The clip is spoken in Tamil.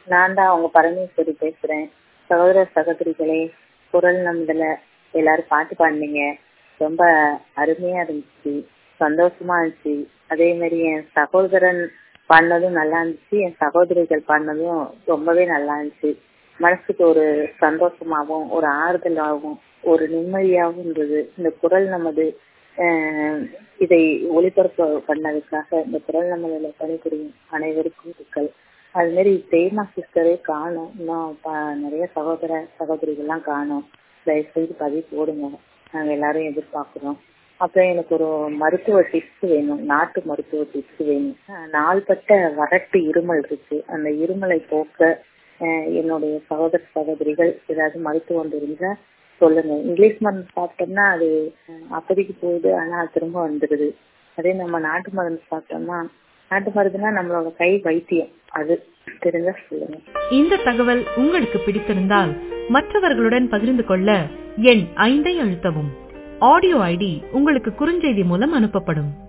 நான் தான் அவங்க பரமேஸ்வரி பேசுறேன் சகோதர சகோதரிகளே குரல் நம்பல எல்லாரும் பாட்டு பாடினீங்க ரொம்ப அருமையா இருந்துச்சு சந்தோஷமா இருந்துச்சு அதே மாதிரி என் சகோதரன் பாடினதும் நல்லா இருந்துச்சு என் சகோதரிகள் பாடினதும் ரொம்பவே நல்லா இருந்துச்சு மனசுக்கு ஒரு சந்தோஷமாகவும் ஒரு ஆறுதலாகவும் ஒரு நிம்மதியாகவும் இருந்தது இந்த குரல் நமது அஹ், இதை ஒளிபரப்பு பண்ணதுக்காக இந்த குரல் நமதுல பணிபுரியும் அனைவருக்கும் இருக்கல் அது மாதிரி தேமா சிஸ்டரே காணும் இன்னும் ப- நிறைய சகோதர சகோதரிகள்லாம் காணும் தயவு செஞ்சு பதிவு போடுங்க நாங்க எல்லாரும் எதிர்பார்க்கிறோம் அப்புறம் எனக்கு ஒரு மருத்துவ டிப்ஸ் வேணும் நாட்டு மருத்துவ டிப்ஸ் வேணும் அஹ் நாள்பட்ட வறட்டு இருமல் இருக்கு அந்த இருமலை போக்க அஹ் என்னுடைய சகோதர சகோதரிகள் ஏதாவது மருத்துவம் தெரிஞ்சா சொல்லுங்க இங்கிலீஷ் மருந்து சாப்பிட்டோம்னா அது அஹ், அப்போதைக்கு போகுது ஆனா அது திரும்ப வந்துடுது அதே நம்ம நாட்டு மருந்து சாப்பிட்டோம்னா நாட்டு மருந்துனா நம்மளோட கை வைத்தியம் அது தெரிஞ்சா சொல்லுங்க இந்த தகவல் உங்களுக்கு பிடித்திருந்தால் மற்றவர்களுடன் பகிர்ந்து கொள்ள எண் ஐந்தை அழுத்தவும் ஆடியோ ஐடி உங்களுக்கு குறுஞ்செய்தி மூலம் அனுப்பப்படும்